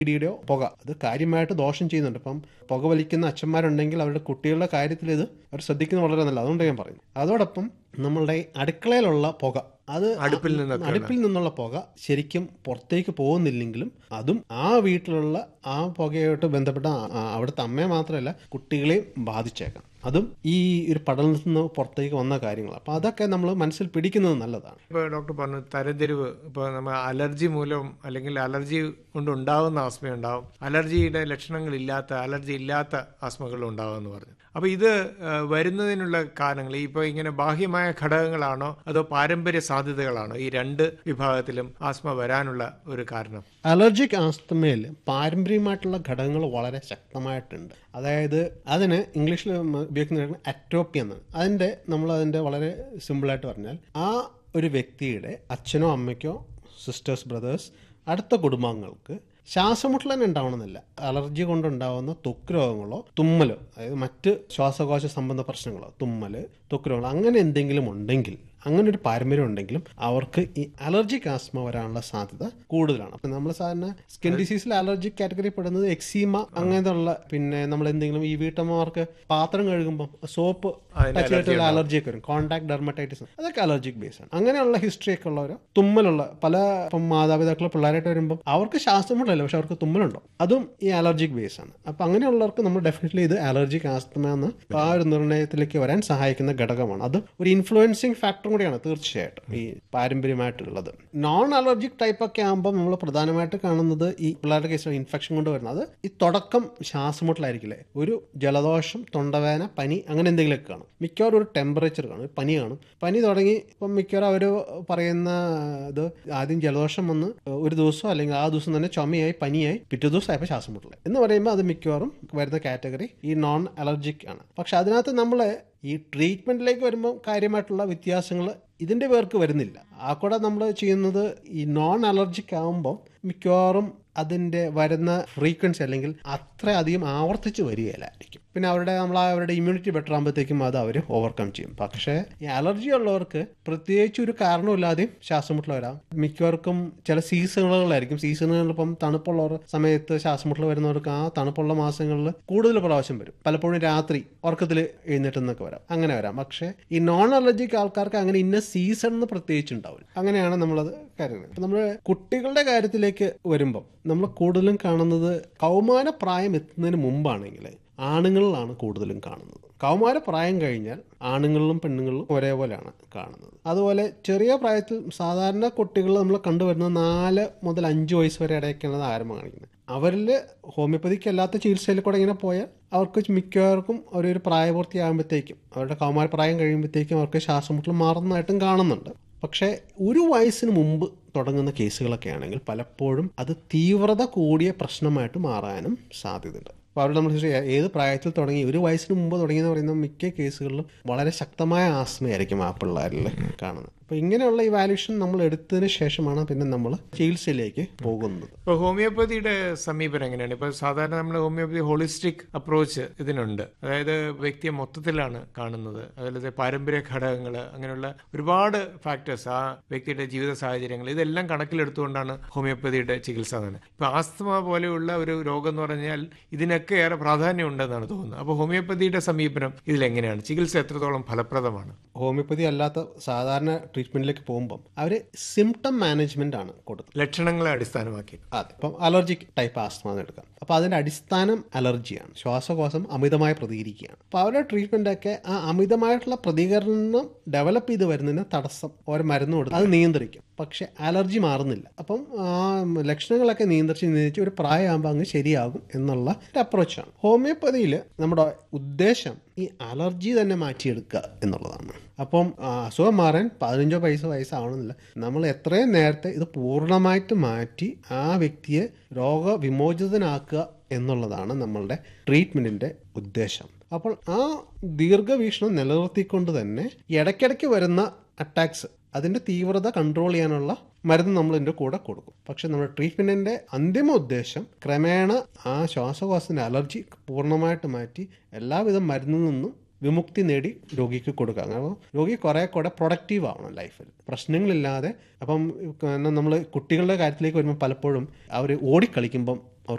ഇടിയുടെയോ പുക അത് കാര്യമായിട്ട് ദോഷം ചെയ്യുന്നുണ്ട് ഇപ്പം പുക വലിക്കുന്ന അച്ഛന്മാരുണ്ടെങ്കിൽ അവരുടെ കുട്ടികളുടെ കാര്യത്തിൽ ഇത് അവർ ശ്രദ്ധിക്കുന്നത് വളരെ നല്ല അതുകൊണ്ട് ഞാൻ പറയുന്നു അതോടൊപ്പം നമ്മളുടെ ഈ അടുക്കളയിലുള്ള പുക അത് അടുപ്പിൽ നിന്നൊക്കെ അടുപ്പിൽ നിന്നുള്ള പുക ശരിക്കും പുറത്തേക്ക് പോകുന്നില്ലെങ്കിലും അതും ആ വീട്ടിലുള്ള ആ പുകയായിട്ട് ബന്ധപ്പെട്ട ആ- ആ അവിടുത്തെ അമ്മയെ മാത്രമല്ല കുട്ടികളെയും ബാധിച്ചേക്കാം അതും ഈ ഒരു പഠനത്തിൽ നിന്ന് പുറത്തേക്ക് വന്ന കാര്യങ്ങൾ അപ്പോൾ അതൊക്കെ നമ്മൾ മനസ്സിൽ പിടിക്കുന്നത് നല്ലതാണ് ഇപ്പോൾ ഡോക്ടർ പറഞ്ഞു തരംതിരിവ് ഇപ്പോൾ നമ്മൾ അലർജി മൂലം അല്ലെങ്കിൽ അലർജി കൊണ്ട് ഉണ്ടാകുന്ന ആസ്മയുണ്ടാവും അലർജിയുടെ ലക്ഷണങ്ങളില്ലാത്ത അലർജി ഇല്ലാത്ത ആസ്മകളും ഉണ്ടാവും എന്ന് പറഞ്ഞു അപ്പോൾ ഇത് ആ, വരുന്നതിനുള്ള കാരണങ്ങൾ ഇപ്പോൾ ഇങ്ങനെ ബാഹ്യമായ ഘടകങ്ങളാണോ അതോ പാരമ്പര്യ സാധ്യതകളാണോ ഈ രണ്ട് വിഭാഗത്തിലും ആസ്മ വരാനുള്ള ഒരു കാരണം അലർജിക് ആസ്തമയിൽ പാരമ്പര്യമായിട്ടുള്ള ഘടകങ്ങൾ വളരെ ശക്തമായിട്ടുണ്ട് അതായത് അതിന് ഇംഗ്ലീഷിൽ ഉപയോഗിക്കുന്ന അറ്റോപ്പി എന്നാണ് അതിൻ്റെ നമ്മൾ അതിൻ്റെ വളരെ സിമ്പിളായിട്ട് പറഞ്ഞാൽ ആ ഒരു വ്യക്തിയുടെ അച്ഛനോ അമ്മയ്ക്കോ സിസ്റ്റേഴ്സ് ബ്രദേഴ്സ് അടുത്ത കുടുംബാംഗങ്ങൾക്ക് ശ്വാസമുട്ടൽ തന്നെ ഉണ്ടാവണമെന്നില്ല അലർജി കൊണ്ടുണ്ടാവുന്ന ത്വക്ക് രോഗങ്ങളോ തുമ്മലോ അതായത് മറ്റ് ശ്വാസകോശ സംബന്ധ പ്രശ്നങ്ങളോ തുമ്മല് ത്വക്ക് രോഗങ്ങൾ അങ്ങനെ എന്തെങ്കിലും ഉണ്ടെങ്കിൽ അങ്ങനെ ഒരു പാരമ്പര്യം ഉണ്ടെങ്കിലും അവർക്ക് ഈ അലർജിക് ആസ്മ വരാനുള്ള സാധ്യത കൂടുതലാണ് അപ്പം നമ്മൾ സാധാരണ സ്കിൻ ഡിസീസിൽ അലർജിക് കാറ്റഗറി പെടുന്നത് എക്സീമ അങ്ങനത്തെ ഉള്ള പിന്നെ നമ്മൾ എന്തെങ്കിലും ഈ വീട്ടമ്മമാർക്ക് പാത്രം കഴുകുമ്പോൾ സോപ്പ് ടച്ച് ചെയ്തിട്ടുള്ള അലർജി ഒക്കെ വരും കോൺടാക്ട് ഡെർമറ്റൈറ്റിസ് അതൊക്കെ അലർജിക് ബേസ് ആണ് അങ്ങനെയുള്ള ഹിസ്റ്ററി ഒക്കെ ഉള്ളവരോ തുമ്മലുള്ള പല ഇപ്പം മാതാപിതാക്കൾ പിള്ളേരായിട്ട് വരുമ്പോൾ അവർക്ക് ശ്വാസമുണ്ടല്ലോ പക്ഷെ അവർക്ക് തുമ്മലുണ്ടോ അതും ഈ അലർജിക് ബേസ് ആണ് അപ്പം അങ്ങനെയുള്ളവർക്ക് നമ്മൾ ഡെഫിനറ്റ്ലി ഇത് അലർജിക് ആസ്തമ എന്ന് ആ ഒരു നിർണ്ണയത്തിലേക്ക് വരാൻ സഹായിക്കുന്ന ഘടകമാണ് അത് ഒരു ഇൻഫ്ലുവൻസിങ് ഫാക്ടർ കൂടിയാണ് തീർച്ചയായിട്ടും ഈ പാരമ്പര്യമായിട്ടുള്ളത് നോൺ അലർജിക് ടൈപ്പ് ഒക്കെ ആകുമ്പോൾ നമ്മൾ പ്രധാനമായിട്ട് കാണുന്നത് ഈ പിള്ളേരുടെ കേസിൽ ഇൻഫെക്ഷൻ കൊണ്ട് വരുന്നത് ഈ തുടക്കം ശ്വാസമുട്ടലായിരിക്കില്ലേ ഒരു ജലദോഷം തൊണ്ടവേദന പനി അങ്ങനെ എന്തെങ്കിലുമൊക്കെ കാണും മിക്കവാറും ഒരു ടെമ്പറേച്ചർ കാണും ഒരു പനി കാണും പനി തുടങ്ങി ഇപ്പം മിക്കവാറും അവർ പറയുന്ന ഇത് ആദ്യം ജലദോഷം വന്ന് ഒരു ദിവസം അല്ലെങ്കിൽ ആ ദിവസം തന്നെ ചുമയായി പനിയായി പിറ്റേ ദിവസം ആയപ്പോൾ ശ്വാസം മുട്ടൽ എന്ന് പറയുമ്പോൾ അത് മിക്കവാറും വരുന്ന കാറ്റഗറി ഈ നോൺ അലർജിക് ആണ് പക്ഷെ അതിനകത്ത് നമ്മൾ ഈ ട്രീറ്റ്മെന്റിലേക്ക് വരുമ്പോൾ കാര്യമായിട്ടുള്ള വ്യത്യാസങ്ങൾ ഇതിന്റെ പേർക്ക് വരുന്നില്ല ആ കൂടെ നമ്മൾ ചെയ്യുന്നത് ഈ നോൺ അലർജിക് ആകുമ്പോൾ മിക്കവാറും അതിന്റെ വരുന്ന ഫ്രീക്വൻസി അല്ലെങ്കിൽ അത്ര അധികം ആവർത്തിച്ച് വരികയില്ലായിരിക്കും പിന്നെ അവരുടെ നമ്മൾ ആ അവരുടെ ഇമ്മ്യൂണിറ്റി ബെറ്റർ ആകുമ്പോഴത്തേക്കും അത് അവർ ഓവർകം ചെയ്യും പക്ഷേ ഈ അലർജി ഉള്ളവർക്ക് പ്രത്യേകിച്ച് ഒരു കാരണമില്ലാതെയും ശ്വാസമുട്ടൽ വരാം മിക്കവർക്കും ചില സീസണുകളായിരിക്കും സീസണുകളിൽ ഇപ്പം തണുപ്പുള്ള സമയത്ത് ശ്വാസമുട്ടൽ വരുന്നവർക്ക് ആ തണുപ്പുള്ള മാസങ്ങളിൽ കൂടുതൽ പ്രാവശ്യം വരും പലപ്പോഴും രാത്രി ഉറക്കത്തിൽ എഴുന്നേറ്റുന്നൊക്കെ വരാം അങ്ങനെ വരാം പക്ഷേ ഈ നോൺ അലർജിക് ആൾക്കാർക്ക് അങ്ങനെ ഇന്ന സീസൺ എന്ന് പ്രത്യേകിച്ച് ഉണ്ടാവില്ല അങ്ങനെയാണ് നമ്മളത് കരുതുന്നത് നമ്മൾ കുട്ടികളുടെ കാര്യത്തിലേക്ക് വരുമ്പം നമ്മൾ കൂടുതലും കാണുന്നത് കൗമാര പ്രായം എത്തുന്നതിന് മുമ്പാണെങ്കിൽ ആണുങ്ങളിലാണ് കൂടുതലും കാണുന്നത് കൗമാര പ്രായം കഴിഞ്ഞാൽ ആണുങ്ങളിലും പെണ്ണുങ്ങളിലും ഒരേപോലെയാണ് കാണുന്നത് അതുപോലെ ചെറിയ പ്രായത്തിൽ സാധാരണ കുട്ടികൾ നമ്മൾ കണ്ടുവരുന്നത് നാല് മുതൽ അഞ്ച് വയസ്സ് വരെ ഇടയ്ക്കാണ് ആരംഭം കാണിക്കുന്നത് അവരിൽ ഹോമിയോപ്പതിക്ക് അല്ലാത്ത ചികിത്സയിൽ കൂടെ ഇങ്ങനെ പോയാൽ അവർക്ക് മിക്കവർക്കും ഒരു ഒരു പ്രായപൂർത്തിയാകുമ്പോഴത്തേക്കും അവരുടെ കൗമാര പ്രായം കഴിയുമ്പോഴത്തേക്കും അവർക്ക് ശ്വാസമുട്ടൽ മാറുന്നതായിട്ടും കാണുന്നുണ്ട് പക്ഷേ ഒരു വയസ്സിന് മുമ്പ് തുടങ്ങുന്ന കേസുകളൊക്കെ ആണെങ്കിൽ പലപ്പോഴും അത് തീവ്രത കൂടിയ പ്രശ്നമായിട്ട് മാറാനും സാധ്യതയുണ്ട് അപ്പോൾ അവരുടെ നമ്മൾ ഹിസ്റ്ററി ഏത് പ്രായത്തിൽ തുടങ്ങി ഒരു വയസ്സിന് മുമ്പ് തുടങ്ങിയെന്ന് പറയുന്ന മിക്ക കേസുകളിലും വളരെ ശക്തമായ ആസ്മയായിരിക്കും ആ പിള്ളേരിൽ കാണുന്നത് അപ്പോൾ ഇങ്ങനെയുള്ള ഇവാലുവേഷൻ നമ്മൾ എടുത്തതിന് ശേഷമാണ് പിന്നെ നമ്മൾ ചികിത്സയിലേക്ക് പോകുന്നത് ഇപ്പോൾ ഹോമിയോപ്പതിയുടെ സമീപനം എങ്ങനെയാണ് ഇപ്പോൾ സാധാരണ നമ്മൾ ഹോമിയോപ്പതി ഹോളിസ്റ്റിക് അപ്രോച്ച് ഇതിനുണ്ട് അതായത് വ്യക്തിയെ മൊത്തത്തിലാണ് കാണുന്നത് അതുപോലെ പാരമ്പര്യ ഘടകങ്ങൾ അങ്ങനെയുള്ള ഒരുപാട് ഫാക്ടേഴ്സ് ആ വ്യക്തിയുടെ ജീവിത സാഹചര്യങ്ങൾ ഇതെല്ലാം കണക്കിലെടുത്തുകൊണ്ടാണ് ഹോമിയോപ്പതിയുടെ ചികിത്സ തന്നെ ഇപ്പോൾ ആസ്തമ പോലെയുള്ള ഒരു രോഗം എന്ന് പറഞ്ഞാൽ ഇതിനൊക്കെ ഏറെ പ്രാധാന്യം ഉണ്ടെന്നാണ് തോന്നുന്നത് അപ്പോൾ ഹോമിയോപ്പതിയുടെ സമീപനം ഇതിലെങ്ങനെയാണ് ചികിത്സ എത്രത്തോളം ഫലപ്രദമാണ് ഹോമിയോപ്പതി അല്ലാത്ത സാധാരണ ട്രീറ്റ്മെന്റിലേക്ക് പോകുമ്പം അവർ സിംറ്റം മാനേജ്മെന്റ് ആണ് കൊടുക്കുന്നത് ലക്ഷണങ്ങളെ അടിസ്ഥാനമാക്കി അതെ ഇപ്പം അലർജിക് ടൈപ്പ് ആസ്മ എന്ന് എടുക്കാം അപ്പോൾ അതിന്റെ അടിസ്ഥാനം അലർജിയാണ് ശ്വാസകോശം അമിതമായി പ്രതികരിക്കുകയാണ് അപ്പോൾ അവരുടെ ട്രീറ്റ്മെന്റ് ഒക്കെ ആ അമിതമായിട്ടുള്ള പ്രതികരണം ഡെവലപ്പ് ചെയ്ത് വരുന്നതിന് തടസ്സം ഓരോ മരുന്ന് കൊടുത്ത് അത് നിയന്ത്രിക്കും പക്ഷെ അലർജി മാറുന്നില്ല അപ്പം ആ ലക്ഷണങ്ങളൊക്കെ നിയന്ത്രിച്ച് നിയന്ത്രിച്ച് ഒരു പ്രായമാകുമ്പോൾ അങ്ങ് ശരിയാകും എന്നുള്ള ഒരു അപ്രോച്ചാണ് ഹോമിയോപ്പതിയിൽ നമ്മുടെ ഉദ്ദേശം ഈ അലർജി തന്നെ മാറ്റിയെടുക്കുക എന്നുള്ളതാണ് അപ്പം ആ, അസുഖം മാറാൻ പതിനഞ്ചോ പൈസ വയസ്സാവണമെന്നില്ല നമ്മൾ എത്രയും നേരത്തെ ഇത് പൂർണ്ണമായിട്ട് മാറ്റി ആ വ്യക്തിയെ രോഗവിമോചിതനാക്കുക എന്നുള്ളതാണ് നമ്മളുടെ ട്രീറ്റ്മെൻറ്റിൻ്റെ ഉദ്ദേശം അപ്പോൾ ആ ദീർഘവീക്ഷണം നിലനിർത്തിക്കൊണ്ട് തന്നെ ഇടയ്ക്കിടയ്ക്ക് വരുന്ന അറ്റാക്സ് അതിൻ്റെ തീവ്രത കൺട്രോൾ ചെയ്യാനുള്ള മരുന്ന് നമ്മൾ ഇതിൻ്റെ കൂടെ കൊടുക്കും പക്ഷെ നമ്മുടെ ട്രീറ്റ്മെൻറ്റിൻ്റെ അന്തിമ ഉദ്ദേശം ക്രമേണ ആ ശ്വാസകോശത്തിൻ്റെ അലർജി പൂർണ്ണമായിട്ട് മാറ്റി എല്ലാവിധ മരുന്നിൽ നിന്നും വിമുക്തി നേടി രോഗിക്ക് കൊടുക്കുക അങ്ങനെ രോഗി കുറേ കൂടെ പ്രൊഡക്റ്റീവ് ആവണം ലൈഫിൽ പ്രശ്നങ്ങളില്ലാതെ അപ്പം നമ്മൾ കുട്ടികളുടെ കാര്യത്തിലേക്ക് വരുമ്പോൾ പലപ്പോഴും അവർ ഓടിക്കളിക്കുമ്പം